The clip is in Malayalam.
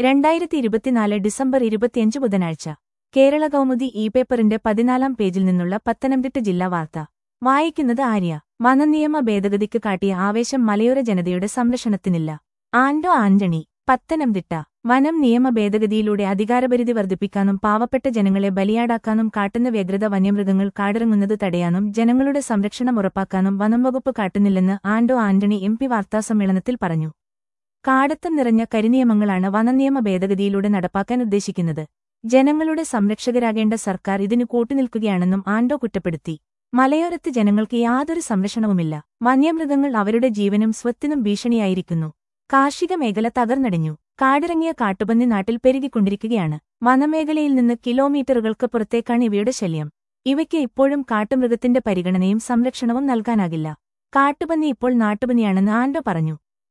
രണ്ടായിരത്തി ഇരുപത്തിനാല് ഡിസംബർ ഇരുപത്തിയഞ്ച് ബുധനാഴ്ച കേരള കൗമുദി ഇ പേപ്പറിന്റെ പതിനാലാം പേജിൽ നിന്നുള്ള പത്തനംതിട്ട ജില്ലാ വാർത്ത വായിക്കുന്നത് ആര്യ വനനിയമ ഭേദഗതിക്ക് കാട്ടിയ ആവേശം മലയോര ജനതയുടെ സംരക്ഷണത്തിനില്ല ആൻഡോ ആന്റണി പത്തനംതിട്ട വനം നിയമ ഭേദഗതിയിലൂടെ അധികാരപരിധി വർദ്ധിപ്പിക്കാനും പാവപ്പെട്ട ജനങ്ങളെ ബലിയാടാക്കാനും കാട്ടുന്ന വ്യഗ്രത വന്യമൃഗങ്ങൾ കാടിറങ്ങുന്നത് തടയാനും ജനങ്ങളുടെ സംരക്ഷണം ഉറപ്പാക്കാനും വനം വകുപ്പ് കാട്ടുന്നില്ലെന്ന് ആൻഡോ ആന്റണി എം പി വാർത്താസമ്മേളനത്തിൽ പറഞ്ഞു കാടത്തം നിറഞ്ഞ കരിനിയമങ്ങളാണ് വനനിയമ ഭേദഗതിയിലൂടെ നടപ്പാക്കാൻ ഉദ്ദേശിക്കുന്നത് ജനങ്ങളുടെ സംരക്ഷകരാകേണ്ട സർക്കാർ ഇതിനു കൂട്ടുനിൽക്കുകയാണെന്നും ആൻഡോ കുറ്റപ്പെടുത്തി മലയോരത്ത് ജനങ്ങൾക്ക് യാതൊരു സംരക്ഷണവുമില്ല വന്യമൃഗങ്ങൾ അവരുടെ ജീവനും സ്വത്തിനും ഭീഷണിയായിരിക്കുന്നു കാർഷിക മേഖല തകർന്നടിഞ്ഞു കാടിറങ്ങിയ കാട്ടുപന്നി നാട്ടിൽ പെരുകിക്കൊണ്ടിരിക്കുകയാണ് വനമേഖലയിൽ നിന്ന് കിലോമീറ്ററുകൾക്ക് പുറത്തേക്കാണ് ഇവയുടെ ശല്യം ഇവയ്ക്ക് ഇപ്പോഴും കാട്ടുമൃഗത്തിന്റെ പരിഗണനയും സംരക്ഷണവും നൽകാനാകില്ല കാട്ടുപന്നി ഇപ്പോൾ നാട്ടുപന്നിയാണെന്ന് ആൻഡോ പറഞ്ഞു